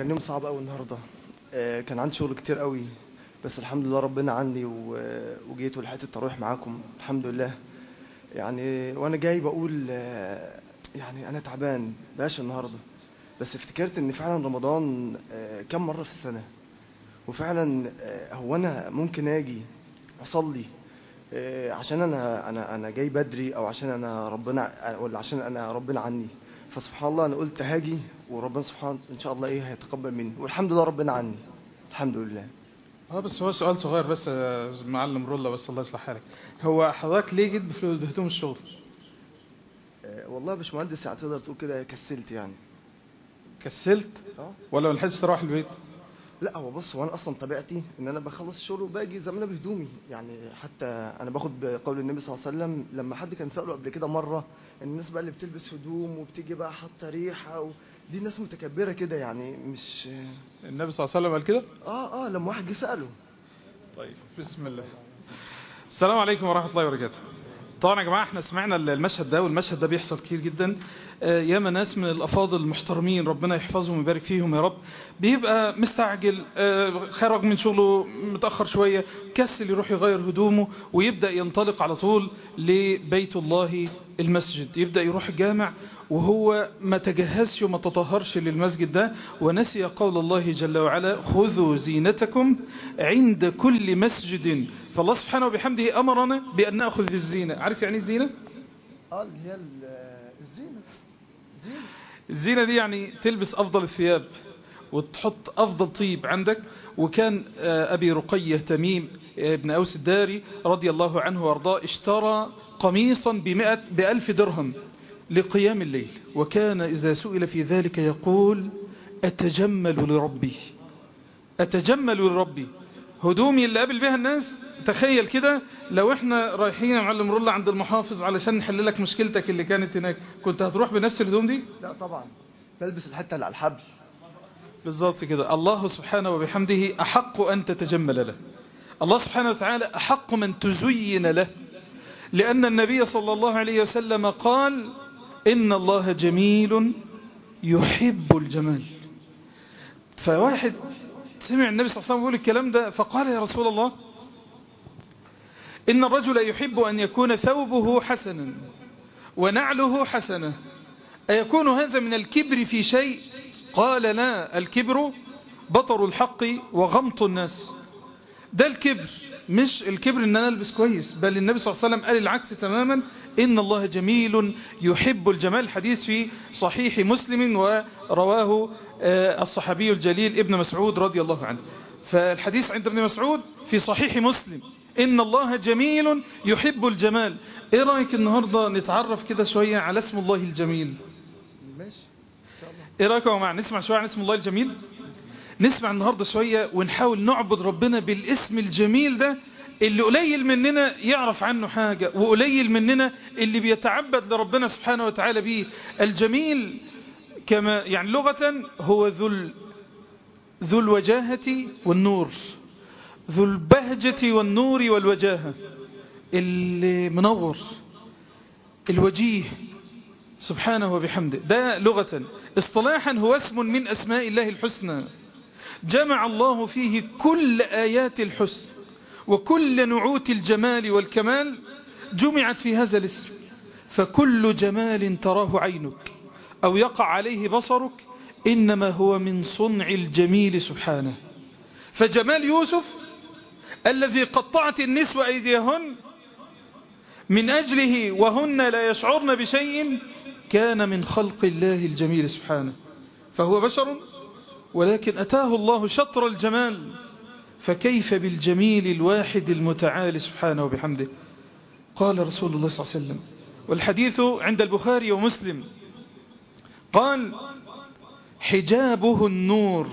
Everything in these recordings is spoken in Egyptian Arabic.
كان يوم صعب قوي النهارده آه، كان عندي شغل كتير قوي بس الحمد لله ربنا عني و- وجيت ولحقت التراويح معاكم الحمد لله يعني وانا جاي بقول آه، يعني انا تعبان باش النهارده بس افتكرت ان فعلا رمضان آه، كم مره في السنه وفعلا آه، هو انا ممكن اجي اصلي آه، عشان انا انا انا جاي بدري او عشان انا ربنا ولا عشان انا ربنا عني فسبحان الله انا قلت هاجي وربنا سبحانه ان شاء الله ايه هيتقبل مني والحمد لله ربنا عني الحمد لله اه بس هو سؤال صغير بس يا معلم رولا بس الله يصلح حالك هو حضرتك ليه جيت بفلوس بهدوم الشغل آه، والله يا باشمهندس يعني تقدر تقول كده كسلت يعني كسلت اه ولا ما لحقتش تروح البيت لا هو بص هو انا اصلا طبيعتي ان انا بخلص الشغل وباجي زي ما انا بهدومي يعني حتى انا باخد بقول النبي صلى الله عليه وسلم لما حد كان ساله قبل كده مره الناس بقى اللي بتلبس هدوم وبتيجي بقى حاطه ريحه و... دي ناس متكبره كده يعني مش النبي صلى الله عليه وسلم قال كده اه اه لما واحد جه ساله طيب بسم الله السلام عليكم ورحمة الله وبركاته طبعا يا جماعة احنا سمعنا المشهد ده والمشهد ده بيحصل كتير جدا آه، ياما ناس من الأفاضل المحترمين ربنا يحفظهم ويبارك فيهم يا رب بيبقى مستعجل آه، خرج من شغله متأخر شوية كسل يروح يغير هدومه ويبدأ ينطلق على طول لبيت الله المسجد يبدأ يروح الجامع وهو ما تجهزش وما تطهرش للمسجد ده ونسي قول الله جل وعلا خذوا زينتكم عند كل مسجد فالله سبحانه وبحمده أمرنا بأن نأخذ الزينة عارف يعني إيه الزينة؟ اه اللي هي ال- الزينه زينه الزينة دي يعني تلبس أفضل الثياب وتحط أفضل طيب عندك وكان آه، أبي رقية تميم آه، ابن أوس الداري رضي الله عنه وارضاه اشترى قميصا بمئة بألف درهم لقيام الليل وكان إذا سئل في ذلك يقول أتجمل لربي أتجمل لربي هدومي اللي قابل بها الناس تخيل كده لو احنا رايحين يا معلم رولا عند المحافظ علشان نحل لك مشكلتك اللي كانت هناك كنت هتروح بنفس الهدوم دي لا طبعا بلبس الحته اللي على الحبل بالظبط كده الله سبحانه وبحمده أحق أن تتجمل له الله سبحانه وتعالى أحق من تزين له لأن النبي صلى الله عليه وسلم قال إن الله جميل يحب الجمال فواحد سمع النبي صلى الله عليه وسلم يقول الكلام ده فقال يا رسول الله إن الرجل يحب أن يكون ثوبه حسنا ونعله حسنة أيكون هذا من الكبر في شيء قال لا الكبر بطر الحق وغمط الناس ده الكبر مش الكبر ان انا البس كويس بل النبي صلى الله عليه وسلم قال العكس تماما ان الله جميل يحب الجمال حديث في صحيح مسلم ورواه آه، الصحابي الجليل ابن مسعود رضي الله عنه فالحديث عند ابن مسعود في صحيح مسلم ان الله جميل يحب الجمال ايه رايك النهارده نتعرف كده شويه على اسم الله الجميل ماشي ان شاء الله ايه رايكم يا جماعه نسمع شويه عن اسم الله الجميل نسمع النهارده شويه ونحاول نعبد ربنا بالاسم الجميل ده اللي قليل مننا يعرف عنه حاجه وقليل مننا اللي بيتعبد لربنا سبحانه وتعالى بيه الجميل كما يعني لغه هو ذو ال- ذو الوجاهه والنور ذو البهجه والنور والوجاهه اللي منور الوجيه سبحانه وبحمده ده لغة اصطلاحا هو اسم من أسماء الله الحسنى جمع الله فيه كل آيات الحسن وكل نعوت الجمال والكمال جمعت في هذا الاسم فكل جمال تراه عينك أو يقع عليه بصرك إنما هو من صنع الجميل سبحانه فجمال يوسف الذي قطعت النسوة أيديهن من أجله وهن لا يشعرن بشيء كان من خلق الله الجميل سبحانه فهو بشر ولكن أتاه الله شطر الجمال فكيف بالجميل الواحد المتعالي سبحانه وبحمده قال رسول الله صلى الله عليه وسلم والحديث عند البخاري ومسلم قال حجابه النور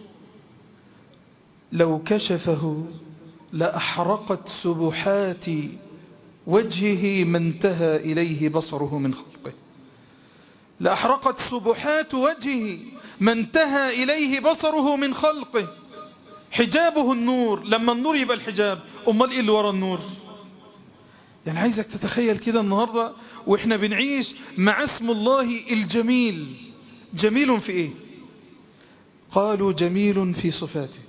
لو كشفه لأحرقت سبحات وجهه ما انتهى إليه بصره من خلقه لأحرقت سبحات وجهه ما انتهى إليه بصره من خلقه حجابه النور لما النور يبقى الحجاب أمال إيه اللي ورا النور يعني عايزك تتخيل كده النهاردة وإحنا بنعيش مع اسم الله الجميل جميل في إيه قالوا جميل في صفاته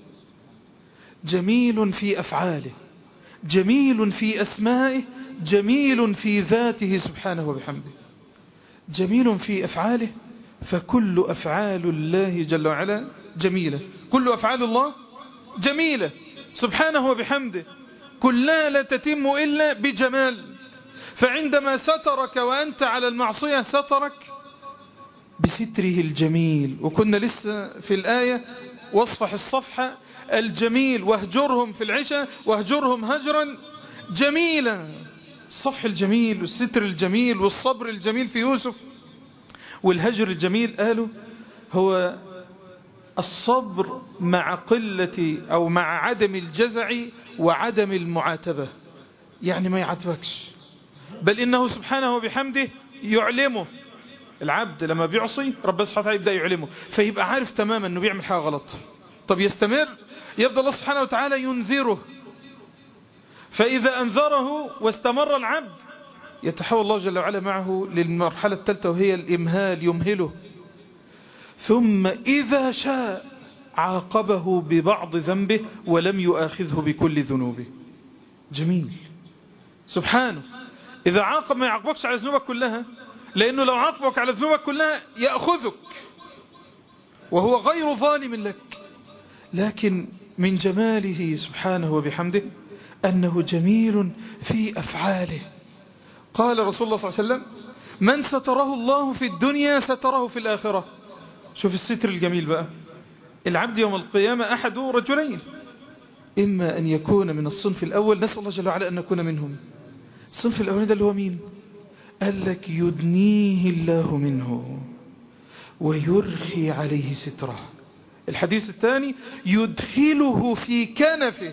جميل في أفعاله جميل في أسمائه جميل في ذاته سبحانه وبحمده جميل في أفعاله فكل أفعال الله جل وعلا جميلة كل أفعال الله جميلة سبحانه وبحمده كلها لا تتم إلا بجمال فعندما سترك وأنت على المعصية سترك بستره الجميل وكنا لسه في الآية واصفح الصفحة الجميل واهجرهم في العشاء واهجرهم هجرا جميلا الصفح الجميل والستر الجميل والصبر الجميل في يوسف والهجر الجميل قالوا هو الصبر مع قلة أو مع عدم الجزع وعدم المعاتبة يعني ما يعاتبكش بل إنه سبحانه وبحمده يعلمه العبد لما بيعصي ربنا سبحانه وتعالى يبدأ يعلمه فيبقى عارف تماما أنه بيعمل حاجة غلط طب يستمر يبدأ الله سبحانه وتعالى ينذره فإذا أنذره واستمر العبد يتحول الله جل وعلا معه للمرحلة الثالثة وهي الإمهال يمهله ثم إذا شاء عاقبه ببعض ذنبه ولم يؤاخذه بكل ذنوبه جميل سبحانه إذا عاقب ما يعاقبكش على ذنوبك كلها لأنه لو عاقبك على ذنوبك كلها يأخذك وهو غير ظالم لك لكن من جماله سبحانه وبحمده أنه جميل في أفعاله قال رسول الله صلى الله عليه وسلم من ستره الله في الدنيا ستره في الآخرة شوف الستر الجميل بقى العبد يوم القيامة أحد رجلين إما أن يكون من الصنف الأول نسأل الله جل وعلا أن نكون منهم الصنف الأول ده اللي هو مين قال لك يدنيه الله منه ويرخي عليه ستره الحديث الثاني يدخله في كنفه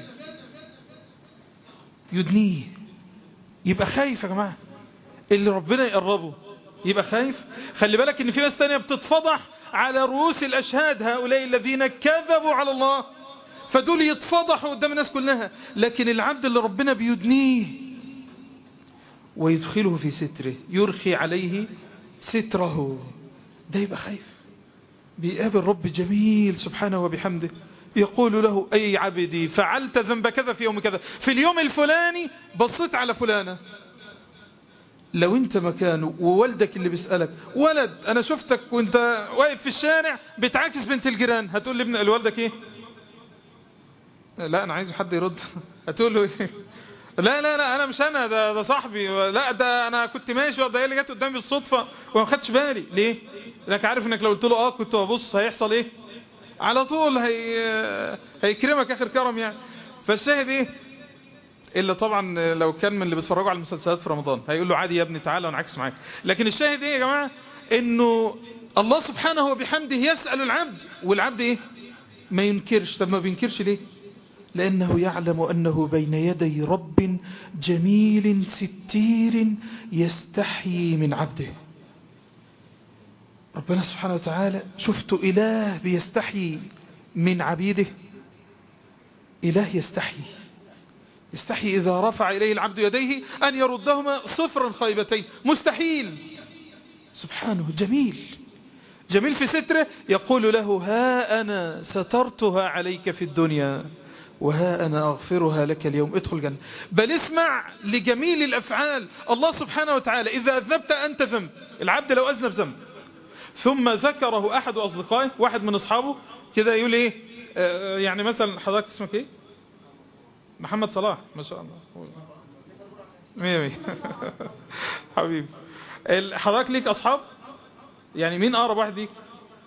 يدنيه يبقى خايف يا جماعة اللي ربنا يقربه يبقى خايف خلي بالك ان في ناس تانية بتتفضح على رؤوس الأشهاد هؤلاء الذين كذبوا على الله فدول يتفضحوا قدام الناس كلها لكن العبد اللي ربنا بيدنيه ويدخله في ستره يرخي عليه ستره ده يبقى خايف بيقابل رب جميل سبحانه وبحمده يقول له أي عبدي فعلت ذنب كذا في يوم كذا في اليوم الفلاني بصيت على فلانة لو انت مكانه ووالدك اللي بيسألك ولد انا شفتك وانت واقف في الشارع بتعاكس بنت الجيران هتقول لابن لوالدك ايه لا انا عايز حد يرد هتقول له ايه لا لا لا انا مش انا ده, ده صاحبي لا ده انا كنت ماشي وده اللي جت قدامي بالصدفه وما خدتش بالي ليه لانك عارف انك لو قلت له اه كنت ببص هيحصل ايه على طول هي هيكرمك اخر كرم يعني فالشاهد ايه الا طبعا لو كان من اللي بيتفرجوا على المسلسلات في رمضان هيقول له عادي يا ابني تعالى ونعكس معاك لكن الشاهد ايه يا جماعه انه الله سبحانه وبحمده يسال العبد والعبد ايه ما ينكرش طب ما بينكرش ليه لأنه يعلم أنه بين يدي رب جميل ستير يستحيي من عبده ربنا سبحانه وتعالى شفت إله بيستحيي من عبيده إله يستحيي يستحيي إذا رفع إليه العبد يديه أن يردهما صفرا خيبتين مستحيل سبحانه جميل جميل في ستره يقول له ها أنا سترتها عليك في الدنيا وها أنا أغفرها لك اليوم ادخل جنة بل اسمع لجميل الأفعال الله سبحانه وتعالى إذا أذنبت أنت ذنب العبد لو أذنب ذنب ثم ذكره أحد أصدقائه واحد من أصحابه كده يقول إيه آه يعني مثلا حضرتك اسمك إيه محمد صلاح ما شاء الله مية مية حبيبي حضرتك ليك أصحاب يعني مين أقرب واحد ليك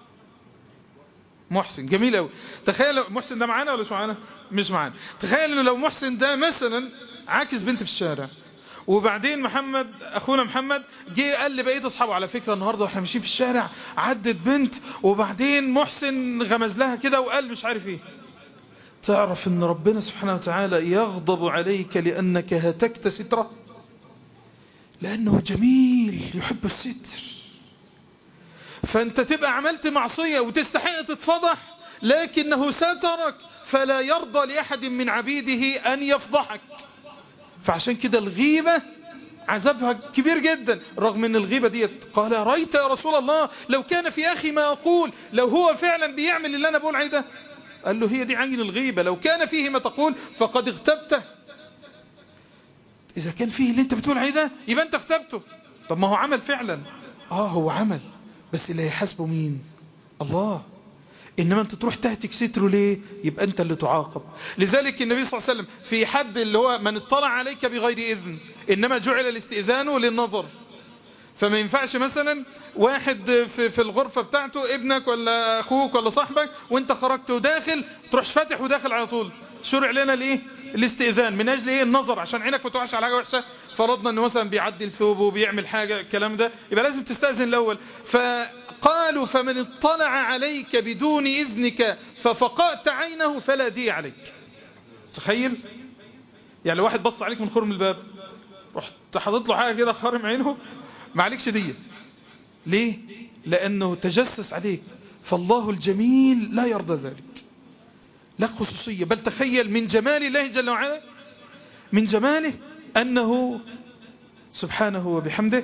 محسن جميل قوي تخيل محسن ده معانا ولا مش معانا مش معانا تخيل انه لو محسن ده مثلا عاكس بنت في الشارع وبعدين محمد اخونا محمد جه قال لبقيه اصحابه على فكره النهارده واحنا ماشيين في الشارع عدت بنت وبعدين محسن غمز لها كده وقال مش عارف ايه تعرف ان ربنا سبحانه وتعالى يغضب عليك لانك هتكت ستره لانه جميل يحب الستر فانت تبقى عملت معصية وتستحق تتفضح لكنه سترك فلا يرضى لأحد من عبيده أن يفضحك فعشان كده الغيبة عذابها كبير جدا رغم ان الغيبة ديت قال رأيت يا رسول الله لو كان في أخي ما أقول لو هو فعلا بيعمل اللي أنا بقول عليه ده قال له هي دي عين الغيبة لو كان فيه ما تقول فقد اغتبته إذا كان فيه اللي أنت بتقول عليه ده يبقى أنت اغتبته طب ما هو عمل فعلا آه هو عمل بس اللي هيحاسبه مين الله إنما أنت تروح تهتك ستره ليه يبقى أنت اللي تعاقب لذلك النبي صلى الله عليه وسلم في حد اللي هو من اطلع عليك بغير إذن إنما جعل الاستئذان للنظر فما ينفعش مثلا واحد في, في الغرفة بتاعته ابنك ولا أخوك ولا صاحبك وانت خرجت وداخل تروحش فاتح وداخل على طول شرع لنا الايه الاستئذان من اجل ايه النظر عشان عينك ما تقعش على حاجه وحشه فرضنا انه مثلا بيعدي الثوب وبيعمل حاجه الكلام ده يبقى لازم تستاذن الاول فقالوا فمن اطلع عليك بدون اذنك ففقأت عينه فلا دي عليك تخيل يعني لو واحد بص عليك من خرم الباب رحت حاطط له حاجه كده خارم عينه ما عليكش دية ليه لانه تجسس عليك فالله الجميل لا يرضى ذلك لا خصوصية بل تخيل من جمال الله جل وعلا من جماله أنه سبحانه وبحمده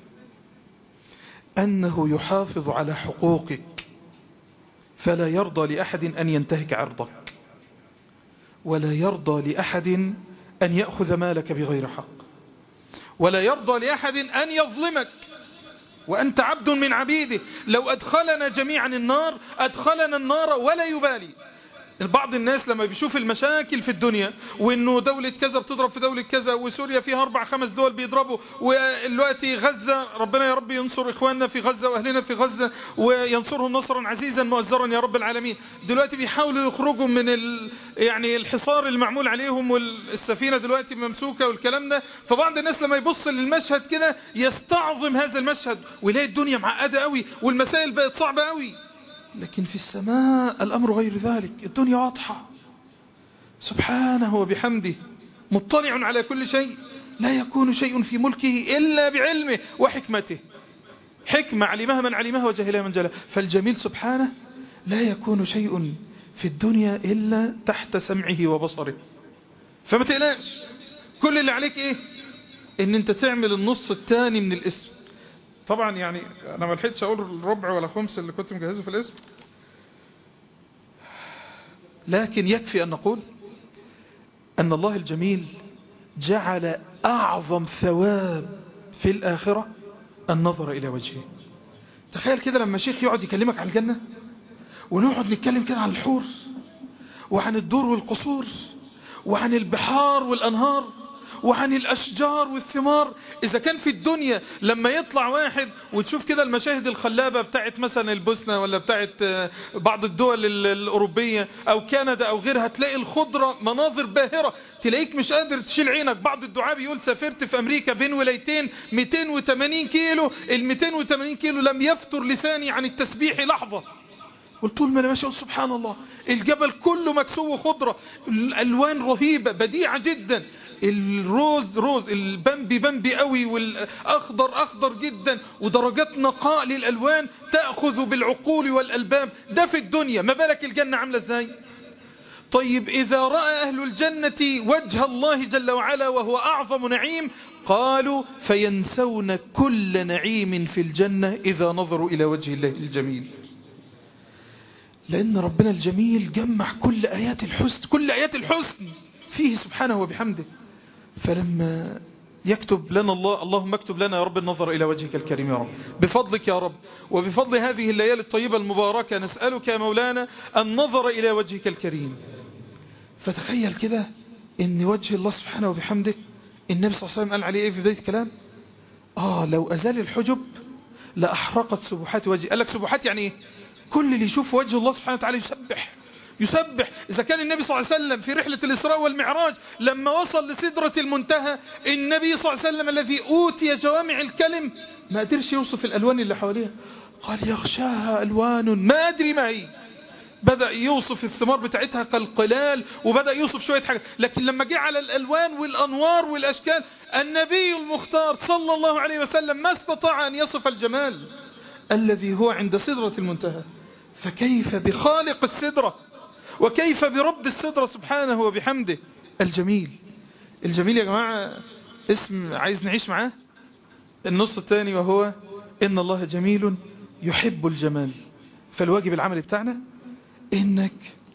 أنه يحافظ على حقوقك فلا يرضى لأحد أن ينتهك عرضك ولا يرضى لأحد أن يأخذ مالك بغير حق ولا يرضى لأحد أن يظلمك وأنت عبد من عبيده لو أدخلنا جميعا النار أدخلنا النار ولا يبالي بعض الناس لما بيشوف المشاكل في الدنيا وانه دولة كذا بتضرب في دولة كذا وسوريا فيها اربع خمس دول بيضربوا ودلوقتي غزة ربنا يا رب ينصر اخواننا في غزة واهلنا في غزة وينصرهم نصرا عزيزا مؤزرا يا رب العالمين دلوقتي بيحاولوا يخرجوا من ال يعني الحصار المعمول عليهم والسفينة دلوقتي ممسوكة والكلام ده فبعض الناس لما يبص للمشهد كده يستعظم هذا المشهد ويلاقي الدنيا معقدة قوي والمسائل بقت صعبة قوي لكن في السماء الأمر غير ذلك الدنيا واضحة سبحانه وبحمده مطلع على كل شيء لا يكون شيء في ملكه إلا بعلمه وحكمته حكمة علمها من علمها وجهلها من جهلها فالجميل سبحانه لا يكون شيء في الدنيا إلا تحت سمعه وبصره فما تقلقش كل اللي عليك ايه ان انت تعمل النص الثاني من الاسم طبعا يعني انا ما لحقتش اقول الربع ولا خمس اللي كنت مجهزه في الاسم لكن يكفي ان نقول ان الله الجميل جعل اعظم ثواب في الاخرة النظر الى وجهه تخيل كده لما شيخ يقعد يكلمك عن الجنة ونقعد نتكلم كده عن الحور وعن الدور والقصور وعن البحار والانهار وعن الأشجار والثمار إذا كان في الدنيا لما يطلع واحد وتشوف كده المشاهد الخلابة بتاعت مثلا البوسنة ولا بتاعت بعض الدول الأوروبية أو كندا أو غيرها تلاقي الخضرة مناظر باهرة تلاقيك مش قادر تشيل عينك بعض الدعاء بيقول سافرت في أمريكا بين ولايتين 280 كيلو ال 280 كيلو لم يفتر لساني عن التسبيح لحظة قلت طول ما انا ماشي سبحان الله الجبل كله مكسو خضرة الالوان رهيبة بديعة جدا الروز روز البمبي بمبي قوي والاخضر اخضر جدا ودرجات نقاء للالوان تأخذ بالعقول والالباب ده في الدنيا ما بالك الجنة عاملة ازاي طيب إذا رأى أهل الجنة وجه الله جل وعلا وهو أعظم نعيم قالوا فينسون كل نعيم في الجنة إذا نظروا إلى وجه الله الجميل لأن ربنا الجميل جمع كل آيات الحسن كل آيات الحسن فيه سبحانه وبحمده فلما يكتب لنا الله اللهم اكتب لنا يا رب النظر إلى وجهك الكريم يا رب بفضلك يا رب وبفضل هذه الليالي الطيبة المباركة نسألك يا مولانا النظر إلى وجهك الكريم فتخيل كده ان وجه الله سبحانه وبحمده النبي صلى الله عليه وسلم قال عليه ايه في بداية الكلام اه لو ازال الحجب لأحرقت سبحات وجهه قال لك سبحات يعني ايه كل اللي يشوف وجه الله سبحانه وتعالى يسبح يسبح إذا كان النبي صلى الله عليه وسلم في رحلة الإسراء والمعراج لما وصل لسدرة المنتهى النبي صلى الله عليه وسلم الذي أوتي جوامع الكلم ما قدرش يوصف الألوان اللي حواليها قال يغشاها ألوان ما أدري ما هي بدأ يوصف الثمار بتاعتها كالقلال وبدأ يوصف شوية حاجات لكن لما جه على الألوان والأنوار والأشكال النبي المختار صلى الله عليه وسلم ما استطاع أن يصف الجمال الذي هو عند سدرة المنتهى فكيف بخالق السدرة وكيف برب السدرة سبحانه وبحمده الجميل الجميل يا جماعة اسم عايز نعيش معاه النص الثاني وهو إن الله جميل يحب الجمال فالواجب العملي بتاعنا إنك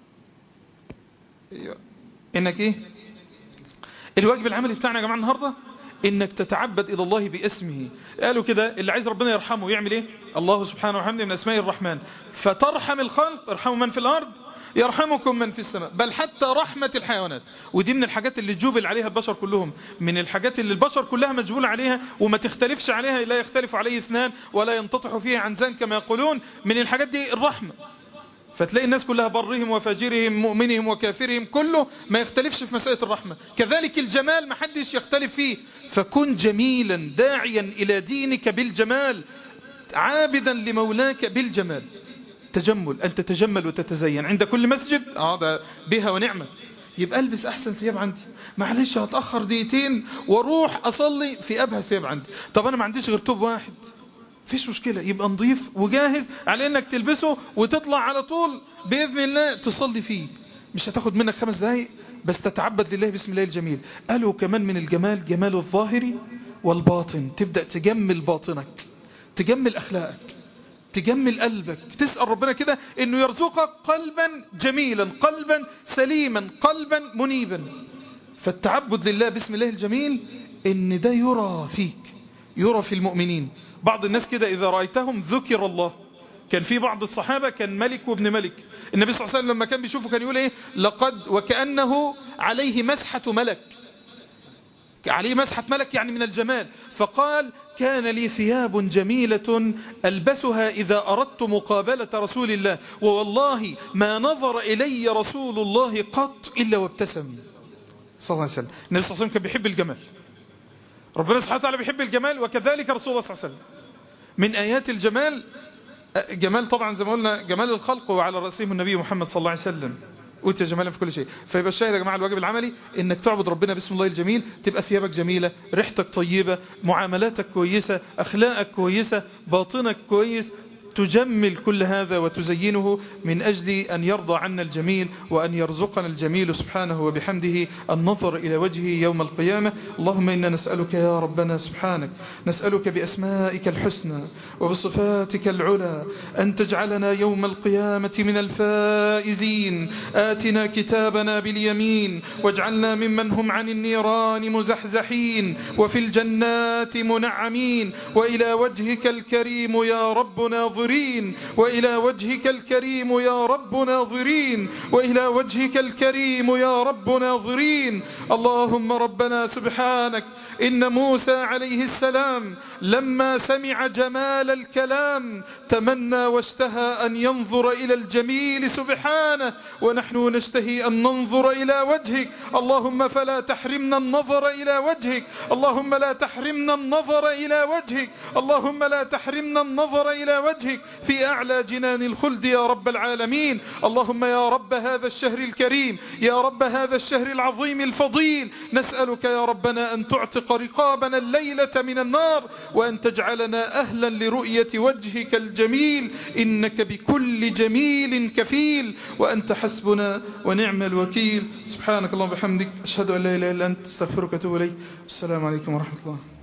إنك إيه الواجب العملي بتاعنا يا جماعة النهاردة إنك تتعبد إلى الله باسمه قالوا كده اللي عايز ربنا يرحمه يعمل إيه الله سبحانه وحمده من أسماء الرحمن فترحم الخلق ارحموا من في الأرض يرحمكم من في السماء بل حتى رحمة الحيوانات ودي من الحاجات اللي جبل عليها البشر كلهم من الحاجات اللي البشر كلها مجبول عليها وما تختلفش عليها لا يختلف عليه اثنان ولا ينتطح فيها عنزان كما يقولون من الحاجات دي الرحمة فتلاقي الناس كلها برهم وفاجرهم مؤمنهم وكافرهم كله ما يختلفش في مسألة الرحمة كذلك الجمال ما حدش يختلف فيه فكن جميلا داعيا إلى دينك بالجمال عابدا لمولاك بالجمال تجمل أن تتجمل وتتزين عند كل مسجد اه ده بها ونعمة يبقى البس احسن ثياب عندي معلش هتأخر دقيقتين واروح اصلي في ابهى ثياب عندي طب انا ما عنديش غير توب واحد فيش مشكلة يبقى نضيف وجاهز على انك تلبسه وتطلع على طول بإذن الله تصلي فيه مش هتاخد منك خمس دقايق بس تتعبد لله بسم الله الجميل قالوا كمان من الجمال جمال الظاهر والباطن تبدأ تجمل باطنك تجمل أخلاقك تجمل قلبك تسأل ربنا كده انه يرزقك قلبا جميلا قلبا سليما قلبا منيبا فالتعبد لله بسم الله الجميل ان ده يرى فيك يرى في المؤمنين بعض الناس كده إذا رأيتهم ذكر الله كان في بعض الصحابة كان ملك وابن ملك النبي صلى الله عليه وسلم لما كان بيشوفه كان يقول ايه لقد وكأنه عليه مسحة ملك عليه مسحة ملك يعني من الجمال فقال كان لي ثياب جميلة ألبسها إذا أردت مقابلة رسول الله ووالله ما نظر إلي رسول الله قط إلا وابتسم صلى الله عليه وسلم النبي صلى الله عليه وسلم كان بيحب الجمال ربنا سبحانه وتعالى بيحب الجمال وكذلك رسول الله صلى الله عليه وسلم من آيات الجمال جمال طبعا زي ما قلنا جمال الخلق وعلى رأسهم النبي محمد صلى الله عليه وسلم وانت جمالا في كل شيء فيبقى الشاهد يا جماعه الواجب العملي انك تعبد ربنا باسم الله الجميل تبقى ثيابك جميله ريحتك طيبه معاملاتك كويسه اخلاقك كويسه باطنك كويس تجمل كل هذا وتزينه من أجل أن يرضى عنا الجميل وأن يرزقنا الجميل سبحانه وبحمده النظر إلى وجهه يوم القيامة اللهم إنا نسألك يا ربنا سبحانك نسألك بأسمائك الحسنى وبصفاتك العلى أن تجعلنا يوم القيامة من الفائزين آتنا كتابنا باليمين واجعلنا ممن هم عن النيران مزحزحين وفي الجنات منعمين وإلى وجهك الكريم يا رب ناظرين وإلى وجهك الكريم يا رب ناظرين وإلى وجهك الكريم يا رب ناظرين اللهم ربنا سبحانك إن موسى عليه السلام لما سمع جمال الكلام تمنى واشتهى أن ينظر إلى الجميل سبحانه ونحن نشتهي أن ننظر إلى وجهك اللهم فلا تحرمنا النظر إلى وجهك اللهم لا تحرمنا النظر إلى وجهك اللهم لا تحرمنا النظر إلى وجهك في أعلى جنان الخلد يا رب العالمين اللهم يا رب هذا الشهر الكريم يا رب هذا الشهر العظيم الفضيل نسألك يا ربنا أن تعتق رقابنا الليلة من النار وأن تجعلنا أهلا لرؤية وجهك الجميل إنك بكل جميل كفيل وأنت حسبنا ونعم الوكيل سبحانك اللهم وبحمدك أشهد أن لا إله إلا أنت استغفرك وأتوب إليك السلام عليكم ورحمة الله